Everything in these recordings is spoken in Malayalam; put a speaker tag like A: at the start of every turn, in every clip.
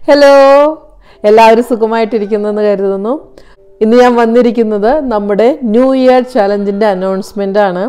A: ഹലോ എല്ലാവരും സുഖമായിട്ടിരിക്കുന്നെന്ന് കരുതുന്നു ഇന്ന് ഞാൻ വന്നിരിക്കുന്നത് നമ്മുടെ ന്യൂ ഇയർ ചലഞ്ചിൻ്റെ അനൗൺസ്മെൻ്റ് ആണ്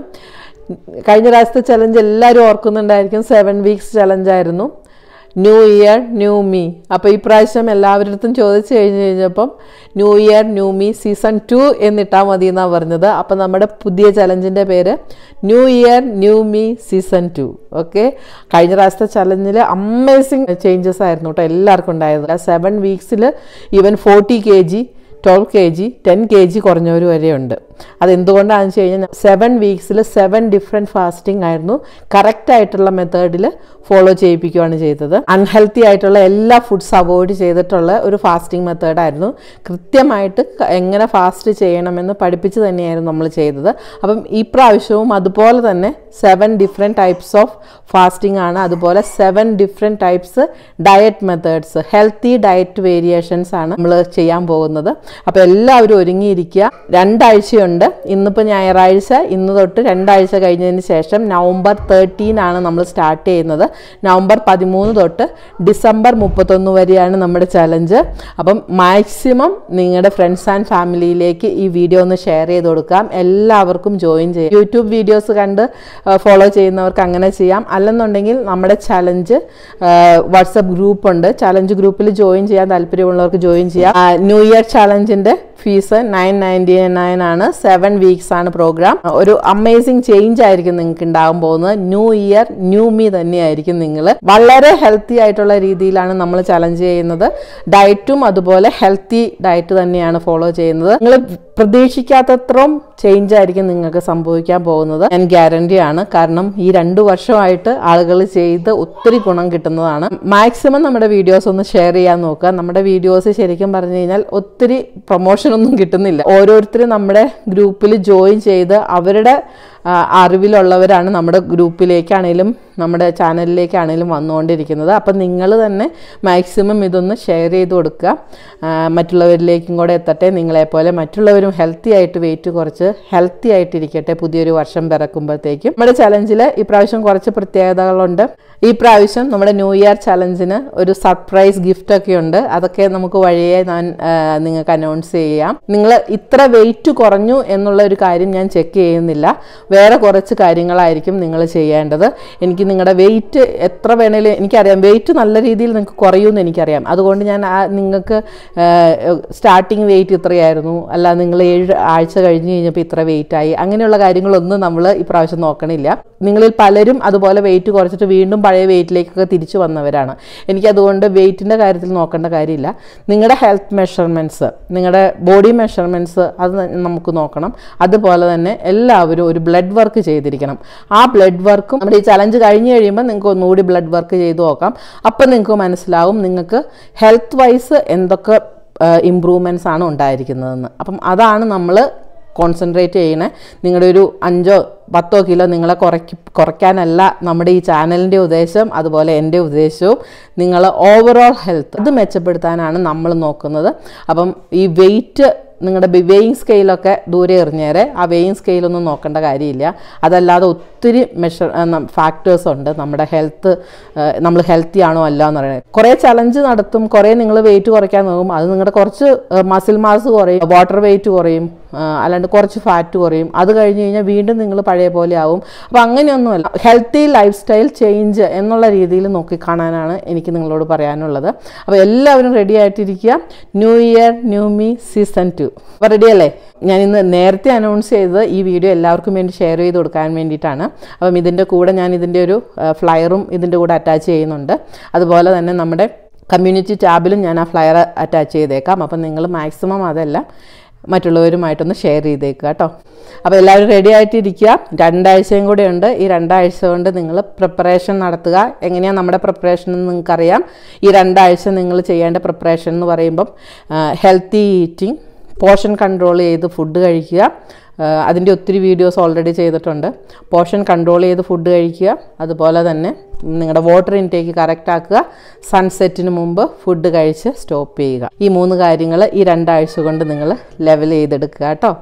A: കഴിഞ്ഞ പ്രാവശ്യത്തെ ചലഞ്ച് എല്ലാവരും ഓർക്കുന്നുണ്ടായിരിക്കും സെവൻ വീക്സ് ചലഞ്ചായിരുന്നു ന്യൂ ഇയർ ന്യൂ മീ അപ്പോൾ ഈ പ്രാവശ്യം എല്ലാവരുടെ അടുത്തും ചോദിച്ചു കഴിഞ്ഞ് കഴിഞ്ഞപ്പം new year new me season two എന്നിട്ടാൽ മതി എന്നാണ് പറഞ്ഞത് അപ്പോൾ നമ്മുടെ പുതിയ ചലഞ്ചിൻ്റെ പേര് new year new me season two okay കഴിഞ്ഞ പ്രാവശ്യത്തെ ചലഞ്ചിൽ അമേസിങ് ചേഞ്ചസ് ആയിരുന്നു കേട്ടോ എല്ലാവർക്കും ഉണ്ടായത് സെവൻ വീക്സിൽ even forty K G twelve K G ten K G കുറഞ്ഞവർ വരെയുണ്ട് അതെന്തുകൊണ്ടാണെന്ന് വെച്ച് കഴിഞ്ഞാൽ സെവൻ വീക്സിൽ സെവൻ ഡിഫറെൻറ്റ് ഫാസ്റ്റിംഗ് ആയിരുന്നു കറക്റ്റ് ആയിട്ടുള്ള മെത്തേഡിൽ ഫോളോ ചെയ്യിപ്പിക്കുകയാണ് ചെയ്തത് അൺഹെൽത്തി ആയിട്ടുള്ള എല്ലാ ഫുഡ്സ് അവോയ്ഡ് ചെയ്തിട്ടുള്ള ഒരു ഫാസ്റ്റിംഗ് മെത്തേഡായിരുന്നു കൃത്യമായിട്ട് ക- എങ്ങനെ ഫാസ്റ്റ് ചെയ്യണമെന്ന് പഠിപ്പിച്ച് തന്നെയായിരുന്നു നമ്മൾ ചെയ്തത് അപ്പം ഈ പ്രാവശ്യവും അതുപോലെ തന്നെ seven different types of fasting ആണ് അതുപോലെ seven different types diet methods healthy diet variations ആണ് നമ്മൾ ചെയ്യാൻ പോകുന്നത് അപ്പോൾ എല്ലാവരും ഒരുങ്ങിയിരിക്കുക രണ്ടാഴ്ചയുണ്ട് ഇന്നിപ്പോൾ ഞായറാഴ്ച ഇന്ന് തൊട്ട് രണ്ടാഴ്ച കഴിഞ്ഞതിന് ശേഷം നവംബർ തേർട്ടീൻ ആണ് നമ്മൾ സ്റ്റാർട്ട് ചെയ്യുന്നത് നവംബർ പതിമൂന്ന് തൊട്ട് ഡിസംബർ മുപ്പത്തൊന്ന് വരെയാണ് നമ്മുടെ ചലഞ്ച് അപ്പം മാക്സിമം നിങ്ങളുടെ ഫ്രണ്ട്സ് ആൻഡ് ഫാമിലിയിലേക്ക് ഈ വീഡിയോ ഒന്ന് ഷെയർ ചെയ്ത് കൊടുക്കാം എല്ലാവർക്കും ജോയിൻ ചെയ്യാം യൂട്യൂബ് വീഡിയോസ് കണ്ട് ഫോളോ ചെയ്യുന്നവർക്ക് അങ്ങനെ ചെയ്യാം അല്ലെന്നുണ്ടെങ്കിൽ നമ്മുടെ ചലഞ്ച് വാട്സപ്പ് ഗ്രൂപ്പ് ഉണ്ട് ചലഞ്ച് ഗ്രൂപ്പിൽ ജോയിൻ ചെയ്യാൻ താല്പര്യമുള്ളവർക്ക് ജോയിൻ ചെയ്യാം ആ, ന്യൂ ഇയർ ചലഞ്ചിന്റെ ഫീസ് നയൻ നയൻറ്റി നയൻ ആണ് സെവൻ വീക്സ് ആണ് പ്രോഗ്രാം ഒരു അമേസിങ് ചേഞ്ച് ആയിരിക്കും നിങ്ങൾക്ക് ഉണ്ടാകാൻ പോകുന്നത് ന്യൂ ഇയർ ന്യൂ മീ തന്നെയായിരിക്കും നിങ്ങൾ വളരെ ഹെൽത്തി ആയിട്ടുള്ള രീതിയിലാണ് നമ്മൾ ചലഞ്ച് ചെയ്യുന്നത് ഡയറ്റും അതുപോലെ ഹെൽത്തി ഡയറ്റ് തന്നെയാണ് ഫോളോ ചെയ്യുന്നത് നിങ്ങൾ പ്രതീക്ഷിക്കാത്തത്രയും ചേഞ്ച് ആയിരിക്കും നിങ്ങൾക്ക് സംഭവിക്കാൻ പോകുന്നത് ഞാൻ ഗ്യാരണ്ടി ആണ് കാരണം ഈ രണ്ടു വർഷമായിട്ട് ആളുകൾ ചെയ്ത് ഒത്തിരി ഗുണം കിട്ടുന്നതാണ് മാക്സിമം നമ്മുടെ വീഡിയോസ് ഒന്ന് ഷെയർ ചെയ്യാൻ നോക്കുക നമ്മുടെ വീഡിയോസ് ശരിക്കും പറഞ്ഞു കഴിഞ്ഞാൽ ഒത്തിരി പ്രൊമോഷൻ ഒന്നും കിട്ടുന്നില്ല ഓരോരുത്തരും നമ്മുടെ ഗ്രൂപ്പിൽ ജോയിൻ ചെയ്ത് അവരുടെ ആ, അറിവിലുള്ളവരാണ് നമ്മുടെ ഗ്രൂപ്പിലേക്കാണേലും നമ്മുടെ ചാനലിലേക്കാണേലും വന്നുകൊണ്ടിരിക്കുന്നത് അപ്പം നിങ്ങൾ തന്നെ മാക്സിമം ഇതൊന്ന് ഷെയർ ചെയ്ത് കൊടുക്കുക ആ, മറ്റുള്ളവരിലേക്കും കൂടെ എത്തട്ടെ നിങ്ങളെപ്പോലെ മറ്റുള്ളവരും ഹെൽത്തി ആയിട്ട് വെയിറ്റ് കുറച്ച് ഹെൽത്തി ആയിട്ടിരിക്കട്ടെ പുതിയൊരു വർഷം പിറക്കുമ്പോഴത്തേക്കും നമ്മുടെ ചലഞ്ചിൽ ഇപ്രാവശ്യം കുറച്ച് പ്രത്യേകതകളുണ്ട് ഈ പ്രാവശ്യം നമ്മുടെ ന്യൂ ഇയർ ചലഞ്ചിന് ഒരു സർപ്രൈസ് ഗിഫ്റ്റ് ഒക്കെ ഉണ്ട് അതൊക്കെ നമുക്ക് വഴിയെ ഞാൻ ആ, നിങ്ങൾക്ക് അനൗൺസ് ചെയ്യാം നിങ്ങൾ ഇത്ര വെയിറ്റ് കുറഞ്ഞു എന്നുള്ള ഒരു കാര്യം ഞാൻ ചെക്ക് ചെയ്യുന്നില്ല വേറെ കുറച്ച് കാര്യങ്ങളായിരിക്കും നിങ്ങൾ ചെയ്യേണ്ടത് എനിക്ക് നിങ്ങളുടെ വെയിറ്റ് എത്ര വേണേലും എനിക്കറിയാം വെയിറ്റ് നല്ല രീതിയിൽ നിങ്ങൾക്ക് കുറയുമെന്ന് എനിക്കറിയാം അതുകൊണ്ട് ഞാൻ ആ നിങ്ങൾക്ക് സ്റ്റാർട്ടിങ് വെയിറ്റ് ഇത്രയായിരുന്നു അല്ല നിങ്ങൾ ഏഴ് ആഴ്ച കഴിഞ്ഞ് കഴിഞ്ഞപ്പോൾ ഇത്ര വെയിറ്റ് ആയി അങ്ങനെയുള്ള കാര്യങ്ങളൊന്നും നമ്മൾ ഇപ്രാവശ്യം നോക്കണില്ല നിങ്ങളിൽ പലരും അതുപോലെ വെയിറ്റ് കുറച്ചിട്ട് വീണ്ടും പഴയ വെയിറ്റിലേക്കൊക്കെ തിരിച്ചു വന്നവരാണ് എനിക്കതുകൊണ്ട് വെയിറ്റിൻ്റെ കാര്യത്തിൽ നോക്കേണ്ട കാര്യമില്ല നിങ്ങളുടെ ഹെൽത്ത് മെഷർമെൻറ്റ്സ് നിങ്ങളുടെ ബോഡി മെഷർമെൻറ്റ്സ് അത് നമുക്ക് നോക്കണം അതുപോലെ തന്നെ എല്ലാവരും ഒരു ബ്ലഡ് വർക്ക് ചെയ്തിരിക്കണം ആ ബ്ലഡ് വർക്കും നമ്മുടെ ഈ ചലഞ്ച് കഴിഞ്ഞ് കഴിയുമ്പോൾ നിങ്ങൾക്ക് ഒന്നുകൂടി ബ്ലഡ് വർക്ക് ചെയ്ത് നോക്കാം അപ്പം നിങ്ങൾക്ക് മനസ്സിലാവും നിങ്ങൾക്ക് ഹെൽത്ത് വൈസ് എന്തൊക്കെ ഇമ്പ്രൂവ്മെൻറ്റ്സ് ആണ് ഉണ്ടായിരിക്കുന്നതെന്ന് അപ്പം അതാണ് നമ്മൾ കോൺസെൻട്രേറ്റ് ചെയ്യണേ നിങ്ങളുടെ ഒരു അഞ്ചോ പത്തോ കിലോ നിങ്ങളെ കുറയ്ക്ക് കുറയ്ക്കാനല്ല നമ്മുടെ ഈ ചാനലിൻ്റെ ഉദ്ദേശം അതുപോലെ എൻ്റെ ഉദ്ദേശവും നിങ്ങൾ ഓവറോൾ ഹെൽത്ത് അത് മെച്ചപ്പെടുത്താനാണ് നമ്മൾ നോക്കുന്നത് അപ്പം ഈ വെയിറ്റ് നിങ്ങളുടെ വെയിങ് സ്കെയിലൊക്കെ ദൂരെ എറിഞ്ഞേരെ ആ വെയിങ് സ്കെയിലൊന്നും നോക്കേണ്ട കാര്യമില്ല അതല്ലാതെ ഒത്തിരി മെഷർ ഫാക്ടേഴ്സ് ഉണ്ട് നമ്മുടെ ഹെൽത്ത് നമ്മൾ ഹെൽത്തി ആണോ അല്ല എന്ന് പറയുന്നത് കുറേ ചലഞ്ച് നടത്തും കുറേ നിങ്ങൾ വെയിറ്റ് കുറയ്ക്കാൻ നോക്കും അത് നിങ്ങളുടെ കുറച്ച് മസിൽ മാസ് കുറയും വാട്ടർ വെയിറ്റ് കുറയും ആ, അല്ലാണ്ട് കുറച്ച് ഫാറ്റ് കുറയും അത് കഴിഞ്ഞ് കഴിഞ്ഞാൽ വീണ്ടും നിങ്ങൾ പഴയ പോലെ ആവും അപ്പോൾ അങ്ങനെയൊന്നുമല്ല ഹെൽത്തി ലൈഫ് സ്റ്റൈൽ ചേഞ്ച് എന്നുള്ള രീതിയിൽ നോക്കിക്കാണാനാണ് എനിക്ക് നിങ്ങളോട് പറയാനുള്ളത് അപ്പോൾ എല്ലാവരും റെഡി ആയിട്ടിരിക്കുക new year new me season two അപ്പോൾ റെഡി അല്ലേ ഞാൻ ഇന്ന് നേരത്തെ അനൗൺസ് ചെയ്തത് ഈ വീഡിയോ എല്ലാവർക്കും വേണ്ടി ഷെയർ ചെയ്ത് കൊടുക്കാൻ വേണ്ടിയിട്ടാണ് അപ്പം ഇതിൻ്റെ കൂടെ ഞാൻ ഇതിൻ്റെ ഒരു ഫ്ലയറും ഇതിൻ്റെ കൂടെ അറ്റാച്ച് ചെയ്യുന്നുണ്ട് അതുപോലെ തന്നെ നമ്മുടെ കമ്മ്യൂണിറ്റി ടാബിലും ഞാൻ ആ ഫ്ലയർ അറ്റാച്ച് ചെയ്തേക്കാം അപ്പം നിങ്ങൾ മാക്സിമം അതെല്ലാം മറ്റുള്ളവരുമായിട്ടൊന്ന് ഷെയർ ചെയ്തേക്കുക കേട്ടോ അപ്പോൾ എല്ലാവരും റെഡി ആയിട്ടിരിക്കുക രണ്ടാഴ്ചയും കൂടെ ഉണ്ട് ഈ രണ്ടാഴ്ച കൊണ്ട് നിങ്ങൾ പ്രിപ്പറേഷൻ നടത്തുക എങ്ങനെയാണ് നമ്മുടെ പ്രിപ്പറേഷൻ എന്ന് നിങ്ങൾക്കറിയാം ഈ രണ്ടാഴ്ച നിങ്ങൾ ചെയ്യേണ്ട പ്രിപ്പറേഷൻ എന്ന് പറയുമ്പം ഹെൽത്തി ഈറ്റിംഗ് പോർഷൻ കൺട്രോൾ ചെയ്ത് ഫുഡ് കഴിക്കുക അതിൻ്റെ ഒത്തിരി വീഡിയോസ് ഓൾറെഡി ചെയ്തിട്ടുണ്ട് പോർഷൻ കൺട്രോൾ ചെയ്ത് ഫുഡ് കഴിക്കുക അതുപോലെ തന്നെ നിങ്ങളുടെ വാട്ടർ ഇൻടേക്ക് കറക്റ്റ് ആക്കുക സൺസെറ്റിന് മുമ്പ് ഫുഡ് കഴിച്ച് സ്റ്റോപ്പ് ചെയ്യുക ഈ മൂന്ന് കാര്യങ്ങൾ ഈ രണ്ടാഴ്ച കൊണ്ട് നിങ്ങൾ ലെവൽ ചെയ്തെടുക്കുക കേട്ടോ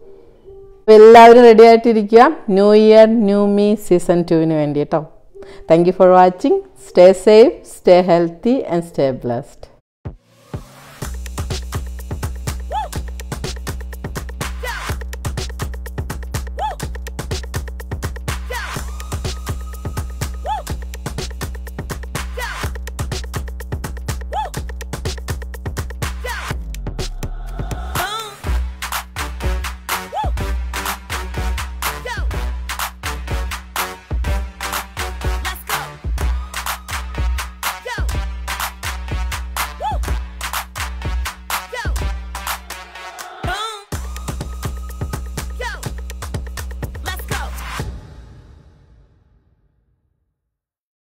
A: അപ്പോൾ എല്ലാവരും റെഡി ആയിട്ടിരിക്കുക new year new me season ടുവിന് വേണ്ടി കേട്ടോ thank you for watching stay safe stay healthy and stay blessed